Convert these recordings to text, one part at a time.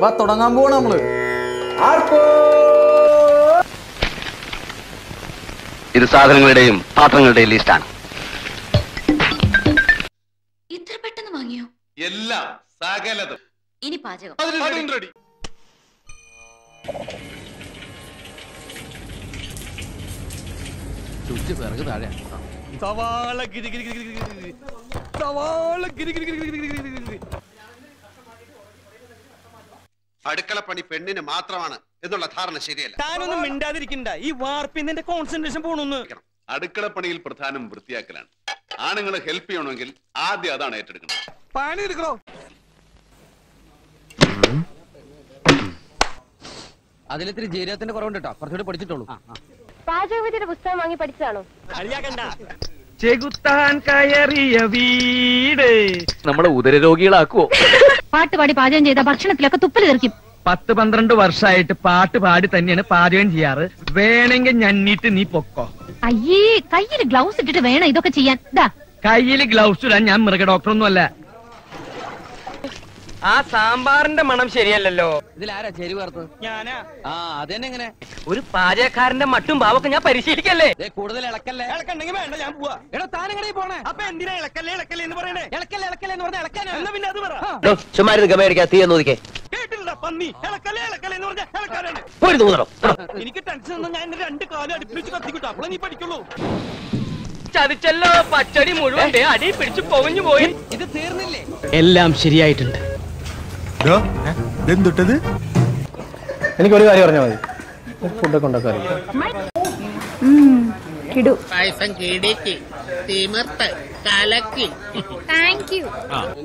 വാ തുടങ്ങാൻ പോവാണ് നമ്മള് ഇത് സാധനങ്ങളുടെയും പാത്രങ്ങളുടെയും ലിസ്റ്റാണ് ഇത്ര പെട്ടെന്ന് വാങ്ങിയോ എല്ലാം സകലതും ഇനി പാചകം അതും റെഡി അടുക്കളപ്പണി പെണ്ണിന് മാത്രമാണ് എന്നുള്ള ധാരണ ശരിയല്ല താനൊന്നും മിണ്ടാതിരിക്കണ്ട ഈ വാർപ്പിൽ നിന്റെ കോൺസെൻട്രേഷൻ പോണൊന്ന് അടുക്കളപ്പണിയിൽ പ്രധാനം വൃത്തിയാക്കലാണ് ആണുങ്ങളെ ഹെൽപ്പ് ചെയ്യണമെങ്കിൽ ആദ്യം അതാണ് ഏറ്റെടുക്കുന്നത് പണി എടുക്കണോ അതിലിത്തിരി ജീരകത്തിന്റെ കുറവുണ്ട് കേട്ടോ കുറച്ചുകൂടി പഠിച്ചിട്ടുള്ളൂ പാചകവിദ്യയുടെ പുസ്തകം വാങ്ങി പഠിച്ചതാണോ കളിയാക്കണ്ട ചെകുത്താൻ കയറിയ വീട് നമ്മളെ ഉദരരോഗികളാക്കുവോ പാട്ട് പാടി പാചകം ചെയ്ത ഭക്ഷണത്തിലൊക്കെ തുപ്പൽ തെറിക്കും പത്ത് പന്ത്രണ്ട് വർഷമായിട്ട് പാട്ട് പാടി തന്നെയാണ് പാചകം ചെയ്യാറ് വേണമെങ്കിൽ ഞന്നിട്ട് നീ പൊക്കോ അയ്യേ കയ്യിൽ ഗ്ലൗസ് ഇട്ടിട്ട് വേണം ഇതൊക്കെ ചെയ്യാൻ ദാ കയ്യിൽ ഗ്ലൗസ് ഇടാൻ ഞാൻ മൃഗ ഡോക്ടറൊന്നും അല്ല ആ സാമ്പാറിന്റെ മണം ശരിയല്ലല്ലോ ഇതിലാരാ ചെരി വറുത്തത് ഞാനാ ആ അതെന്നെ എങ്ങനെ ഒരു പാചകക്കാരന്റെ മട്ടും ഭാവൊക്കെ ഞാൻ പരിശീലിക്കല്ലേ ദേ, കൂടുതൽ ഇളക്കല്ലേ ഇളക്കണ്ടെങ്കിൽ വേണ്ട ഞാൻ പോവാ എടോ താനെങ്ങനെ പോണേ അപ്പൊ എന്തിനാ ഇളക്കല്ലേ ഇളക്കല്ലേ എന്ന് പറയണേ ഇളക്കല്ലേ ഇളക്കല്ലേ എന്ന് പറഞ്ഞ ഇളക്കാനാ എന്നാ പിന്നെ അത് പറ ചുമ്മാരുന്ന് ഗമയടിക്കാ തീ നോക്കിക്കേ കേട്ടില്ല പന്നി ഇളക്കല്ലേ ഇളക്കല്ലേ എന്ന് പറഞ്ഞ ഇളക്കാനാണ് പോയി തൂന്നണം എനിക്ക് ടെൻഷൻ ഒന്നും ഞാൻ എന്റെ രണ്ട് കാലും അടുപ്പിച്ച് കത്തിക്കിട്ടു അപ്പോഴേ നീ പഠിക്കുള്ളൂ ചതിച്ചല്ലോ പച്ചടി മുഴുവൻ ദേ അടി പിടിച്ച് പൊവഞ്ഞു പോയി ഇത് തീർന്നില്ലേ എല്ലാം ശരിയായിട്ടുണ്ട് എന്തുട്ടത് എനിക്കൊരു കാര്യം പറഞ്ഞാൽ മതി ഫുഡൊക്കെ ഉണ്ടാക്കാൻ അറിയാം കിടു പായസം കിടിക്ക് തിമിർത്ത് കലക്കി താങ്ക് യു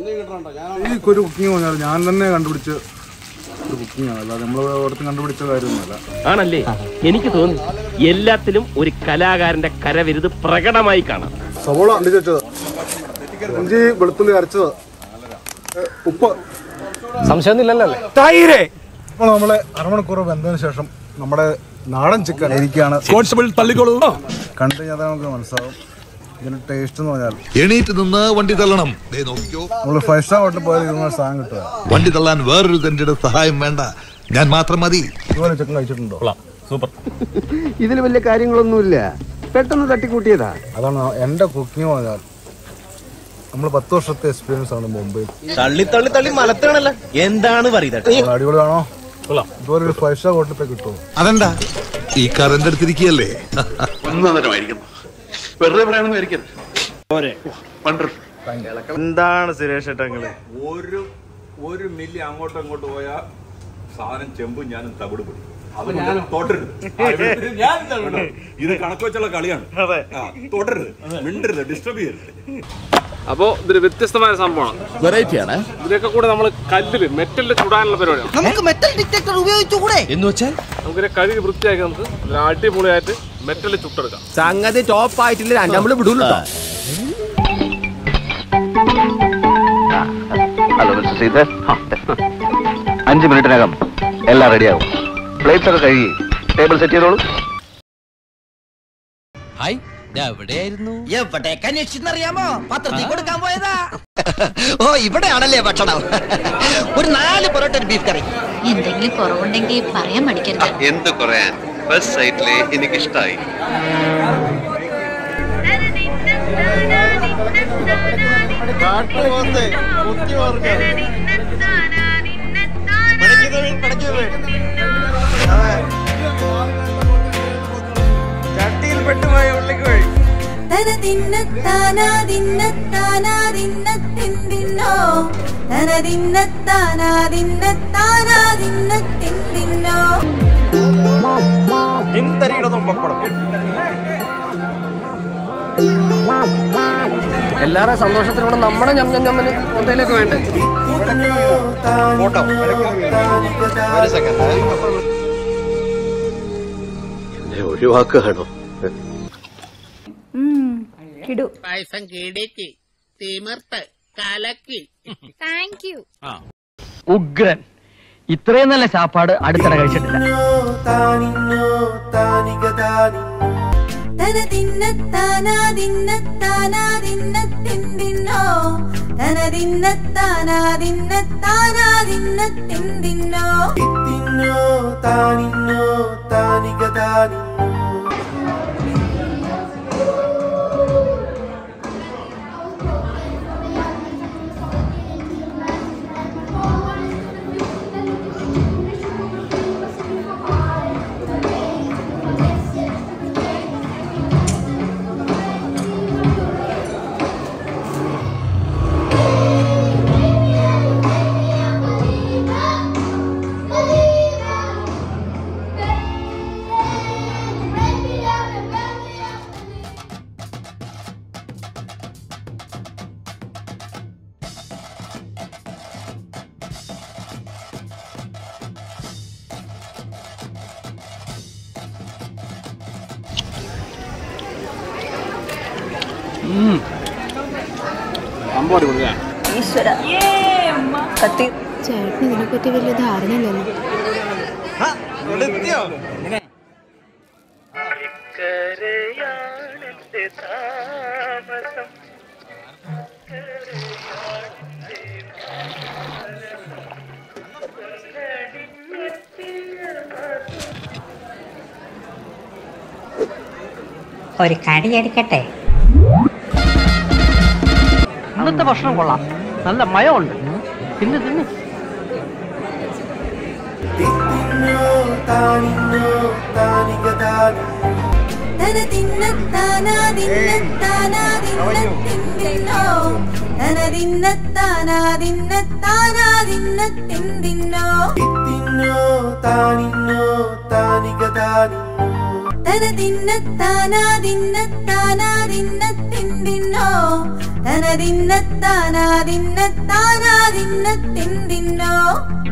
ഈ ഒരു കുക്കിംഗ് പറഞ്ഞാൽ ഞാൻ തന്നെ കണ്ടുപിടിച്ച ഒരു കുക്കിംഗ് ആണ് അല്ലാതെ നമ്മൾ ഓർത്ത് കണ്ടുപിടിച്ച കാര്യമൊന്നുമല്ല ആണല്ലേ എനിക്ക് തോന്നി എല്ലാത്തിലും ഒരു കലാകാരന്റെ കരവിരുത് പ്രകടമായി കാണാം സവോള അണ്ടി വെച്ചത് ഇഞ്ചി വെളുത്തുള്ളി അരച്ചത് ഏ, ഉപ്പ് സംശയമൊന്നുമില്ലല്ലോ അല്ലേ തൈര് അപ്പോൾ നമ്മളെ അരമണിക്കൂർ വെന്തതിന് ശേഷം നമ്മുടെ നാടൻ ചിക്കൻ എനിക്കാണ് കോൺസ്റ്റബിൾ തള്ളിക്കോളൂ കണ്ടു കഴിഞ്ഞാൽ നമുക്ക് മനസ്സിലാവും ഇതിന്റെ ടേസ്റ്റ് എന്ന് പറഞ്ഞാൽ എണീറ്റ് നിന്ന് വണ്ടി തള്ളണം ദേ നോക്കിക്കോ നമ്മൾ ഫൈവ് സ്റ്റാർ ഹോട്ടലിൽ പോയാൽ ഇതുപോലെ സാധനം കിട്ടുക വണ്ടി തള്ളാൻ വേറൊരു തന്റെ സഹായം വേണ്ട ഞാൻ മാത്രം മതി ഇതുപോലെ ചിക്കൻ കഴിച്ചിട്ടുണ്ടോ ഇതിൽ വലിയ കാര്യങ്ങളൊന്നുമില്ല പെട്ടെന്ന് തട്ടിക്കൂട്ടിയതാ അതാണ് എൻ്റെ കുക്കിംഗ് പറഞ്ഞാൽ നമ്മൾ പത്ത് വർഷത്തെ എക്സ്പീരിയൻസ് ആണ് മുംബൈ തള്ളി തള്ളി തള്ളി മലത്താണല്ലോ എന്താണ് പറയുന്നത് അടിപൊളിയാണോ ഇതുപോലെ ഒരു ഫൈവ് സ്റ്റാർ ഹോട്ടലിൽ പോയി കിട്ടുമോ അതെന്താ ഈ കറണ്ട് എടുത്തിരിക്കുകയല്ലേ ഒന്നരമായിരിക്കുന്നു വെറുതെ പറയണമെന്ന് വിചാരിക്കരുത് വണ്ടർഫുൾ എന്താണ് സുരേഷ് ഏട്ടങ്ങള് ഒരു ഒരു മില്ലി അങ്ങോട്ടും അങ്ങോട്ടും പോയാൽ സാധനം ചെമ്പും ഞാനും തവിട് പിടി അതുകൊണ്ട് തൊടരുത് ഞാൻ ഇത് കണക്ക് വെച്ചുള്ള കളിയാണ് ആ, തൊടരുത് മിണ്ടരുത് ഡിസ്റ്റർബ് ചെയ്യരുത് അപ്പോ ഇതൊരു വ്യത്യസ്തമായ സംഭവമാണ് വെറൈറ്റി ആണ് ഇതിനൊക്കെ കൂടെ നമ്മൾ കല്ലില് മെറ്റലിൽ ചുടാനുള്ള പരിപാടിയാണ് നമുക്ക് മെറ്റൽ ഡിറ്റക്ടർ ഉപയോഗിച്ചുകൂടെ എന്ന് വെച്ചാൽ നമുക്കിനെ കഴുകി വൃത്തിയാക്കി നമുക്ക് ഇതിനെ അടിപൊളിയായിട്ട് മെറ്റലിൽ ചുട്ടെടുക്കാം സംഗതി ടോപ്പ് ആയിട്ടില്ല രണ്ടാമത് വിടൂല്ലോ ഹലോ മിസ്റ്റർ ശ്രീധർ അഞ്ച് മിനിറ്റിനകം എല്ലാം റെഡിയാകും പ്ലേറ്റ്സ് ഒക്കെ കഴുകി ടേബിൾ സെറ്റ് ചെയ്തോളൂ ഹായ് എവിടെയായിരുന്നു എവിടേക്ക് അന്വേഷിച്ചെന്നറിയാമോ പത്രത്തിൽ കൊടുക്കാൻ പോയതാ ഓ ഇവിടെയാണല്ലേ ഭക്ഷണം ഒരു നാല് പൊറോട്ട ഒരു ബീഫ് കറി എന്തെങ്കിലും കുറവുണ്ടെങ്കിൽ പറയാൻ മടിക്കരുത് എന്ത് പറയാൻ ബസ് സൈറ്റിലെ എനിക്കിഷ്ടായി ചട്ടിയിൽ പെട്ടുപോയ ഉള്ളിക്ക് വഴി തന തിന്ന താനാ തിന്ന താനാ തിന്ന തിന്നിന്നോ തന തിന്ന താനാ തിന്ന താനാ തിന്ന തിന്നിന്നോ എന്തരികടതും പപ്പടം എല്ലാവരുടെ സന്തോഷത്തിനോട് നമ്മുടെ ഞം ഞം ഞമ്മന് എന്തെങ്കിലുമൊക്കെ വേണ്ടേ ഒഴിവാക്കുകയാണോ കിടു പായസം കിടിക്ക് തിമിർത്ത് കലക്കി താങ്ക് യു ഉഗ്രൻ ഇത്രയും നല്ല ചാപ്പാട് അടുത്തിടെ കഴിച്ചിട്ടില്ല തന തിന്ന താനാ തിന്ന താനാ തിന്ന തിന്നിന്നോ തന ദിന്ന താനാ ദിന്ന താനാ ദിന്ന തിന്തിന്നോ തിന്നോ താനിന്നോ താനിക താനിന്നോ അമ്പോടി കൊടുക്കാൻ ഈശ്വര കത്തി ചേട്ടന് ഇതിനെപ്പറ്റി വലിയ ധാരണയില്ലല്ലോ ഒരു കടി എടുക്കട്ടെ ഇന്നത്തെ ഭക്ഷണം കൊള്ളാം നല്ല മയമുണ്ട് തിന്ന് തിന്ന് തിന്നോ താനിന്നോ താനിക താനിന്നോ തന ദിന്ന താനാ ദിന്ന താനാ ദിന്ന തിന്തിന്നോ തന ദിന്ന താനാ ദിന്ന താനാ ദിന്ന തിന്തിന്നോ തിന്നോ താനിന്നോ താനിക താനിന്നോ തന ദിന്ന താനാ ദിന്ന താനാ ദിന്ന തിന്തിന്നോ തന ദിന്ന താനാ ദിന്ന താനാ ദിന്ന തിന്തിന്നോ